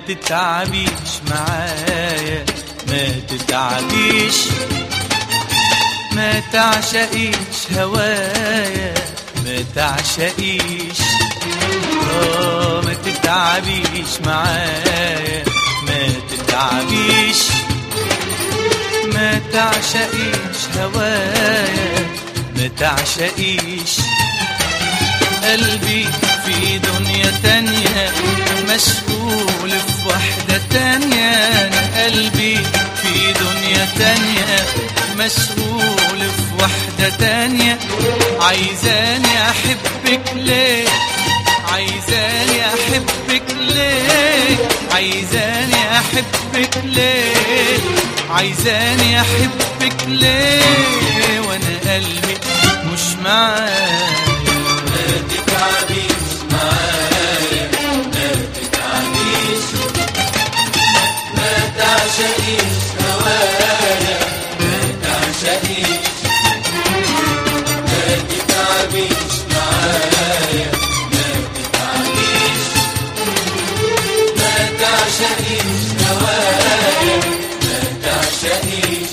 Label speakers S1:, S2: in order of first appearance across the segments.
S1: تتعبيش معايا ما تتعبيش ما تعشقيش هوايا ما تعشقيش آه ما تتعبيش معايا ما تتعبيش ما تعشقيش هوايا ما تعشقيش قلبي في دنيا تانية مشغول في واحدة تانية أنا قلبي في دنيا تانية مشغول في واحدة تانية عايزاني أحبك ليه عايزاني أحبك ليه عايزاني أحبك ليه عايزاني أحبك ليه وأنا قلبي مش معايا
S2: ما تتعبيش معايا ما تتعبيش ما تعشقيش هوايا ما تعشقيش ما تتعبيش معايا ما تتعبيش ما تعشقيش هوايا ما تعشقيش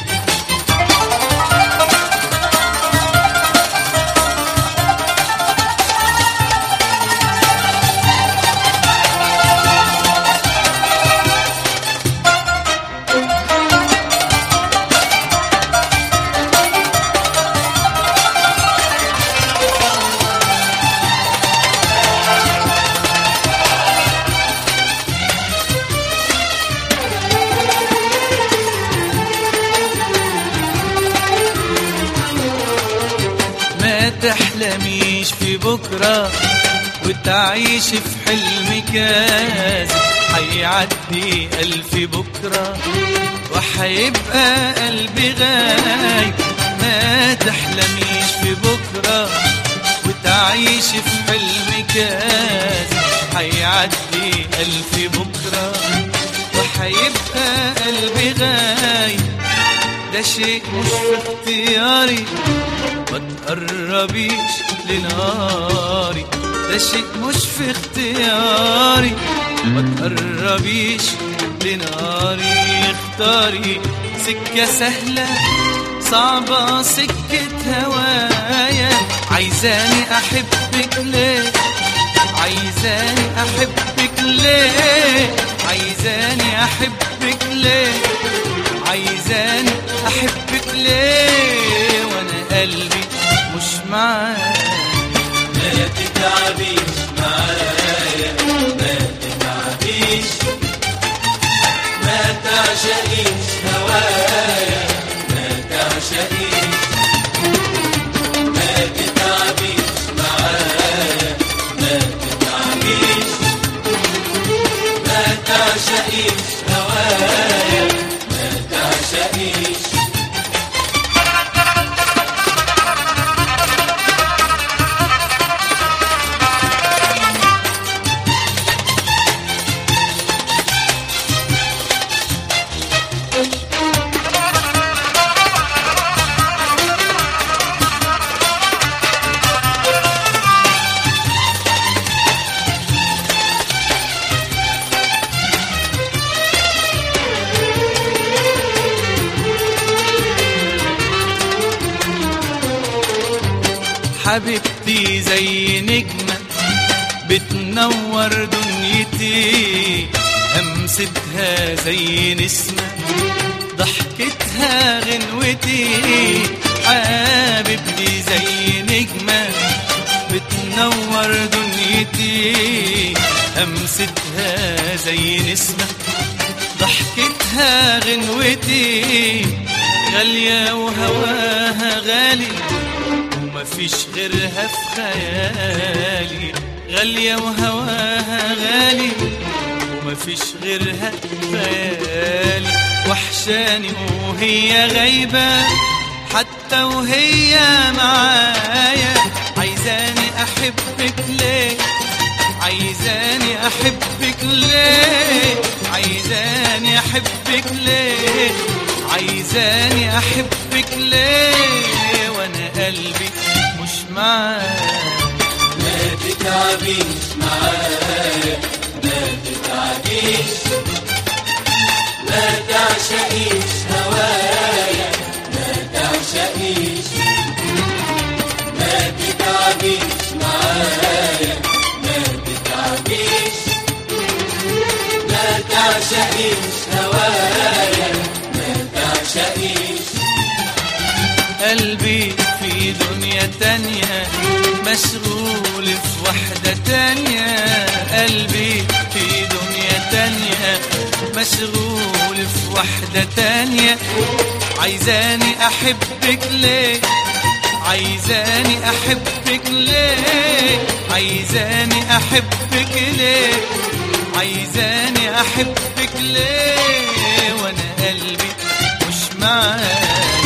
S1: ما تحلميش في بكرة وتعيش في حلم كاذب هيعدي ألف بكرة وحيبقى قلبي غايب ما تحلميش في بكرة وتعيش في حلم كاذب هيعدي ألف بكرة وحيبقى قلبي غايب ده شيء مش في اختياري ما تقربيش لناري ده شيء مش في اختياري ما تقربيش لناري اختاري سكة سهلة صعبة سكة هوايا عايزاني أحبك ليه عايزاني أحبك ليه عايزاني أحبك ليه عايزاني أحبك ليه وأنا قلبي مش معاك
S2: ما تتعبيش معايا ما تتعبيش ما تعشقيش هوايا ما تعشقيش ما تتعبيش معايا ما تتعبيش ما تعشقيش هوايا ما تعشقيش
S1: حبيبتي زي نجمة بتنور دنيتي همستها زي نسمة ضحكتها غنوتي حبيبتي زي نجمة بتنور دنيتي همستها زي نسمة ضحكتها غنوتي غالية وهواها غالي ومفيش غيرها في خيالي غالية وهواها غالي ومفيش غيرها في خيالي وحشاني وهي غايبة حتى وهي معايا عايزاني أحبك ليه عايزاني أحبك ليه عايزاني أحبك ليه عايزاني أحبك ليه وأنا قلبي مش معاك
S2: ما تتعبيش معايا ما تتعبيش تعبيش ما تعشقيش هوايا ما تعشقيش ما تتعبيش معايا ما تتعبيش ما تعشقيش هوايا ما تعشقيش
S1: قلبي في دنيا تانية مشغول في وحدة تانية قلبي في دنيا تانية مشغول في وحدة تانية عايزاني أحبك ليه عايزاني أحبك ليه عايزاني أحبك ليه عايزاني أحبك ليه وأنا قلبي مش معاك